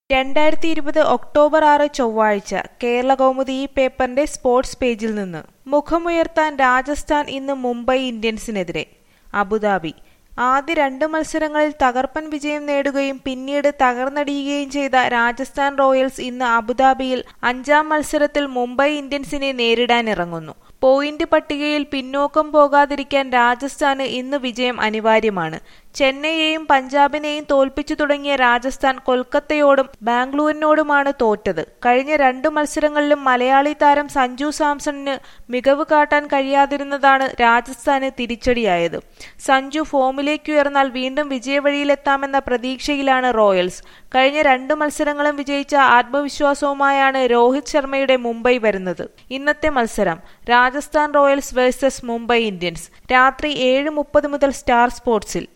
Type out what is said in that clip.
രണ്ടായിരത്തി ഇരുപത് ഒക്ടോബർ ആറ് ചൊവ്വാഴ്ച കേരളകൗമുദി ഈ പേപ്പറിന്റെ സ്പോർട്സ് പേജിൽ നിന്ന് മുഖമുയർത്താൻ രാജസ്ഥാൻ ഇന്ന് മുംബൈ ഇന്ത്യൻസിനെതിരെ അബുദാബി ആദ്യ രണ്ട് മത്സരങ്ങളിൽ തകർപ്പൻ വിജയം നേടുകയും പിന്നീട് തകർന്നടിയുകയും ചെയ്ത രാജസ്ഥാൻ റോയൽസ് ഇന്ന് അബുദാബിയിൽ അഞ്ചാം മത്സരത്തിൽ മുംബൈ ഇന്ത്യൻസിനെ നേരിടാനിറങ്ങുന്നു പോയിന്റ് പട്ടികയിൽ പിന്നോക്കം പോകാതിരിക്കാൻ രാജസ്ഥാന് ഇന്ന് വിജയം അനിവാര്യമാണ് ചെന്നൈയെയും പഞ്ചാബിനെയും തോൽപ്പിച്ചു തുടങ്ങിയ രാജസ്ഥാൻ കൊൽക്കത്തയോടും ബാംഗ്ലൂരിനോടുമാണ് തോറ്റത് കഴിഞ്ഞ രണ്ട് മത്സരങ്ങളിലും മലയാളി താരം സഞ്ജു സാംസണിന് മികവ് കാട്ടാൻ കഴിയാതിരുന്നതാണ് രാജസ്ഥാന് തിരിച്ചടിയായത് സഞ്ജു ഫോമിലേക്കുയർന്നാൽ വീണ്ടും വിജയവഴിയിലെത്താമെന്ന പ്രതീക്ഷയിലാണ് റോയൽസ് കഴിഞ്ഞ രണ്ട് മത്സരങ്ങളും വിജയിച്ച ആത്മവിശ്വാസവുമായാണ് രോഹിത് ശർമ്മയുടെ മുംബൈ വരുന്നത് ഇന്നത്തെ മത്സരം Rajasthan royals versus Mumbai Indians രാത്രി ഏഴ് മുപ്പത് മുതൽ സ്റ്റാർ സ്പോർട്സിൽ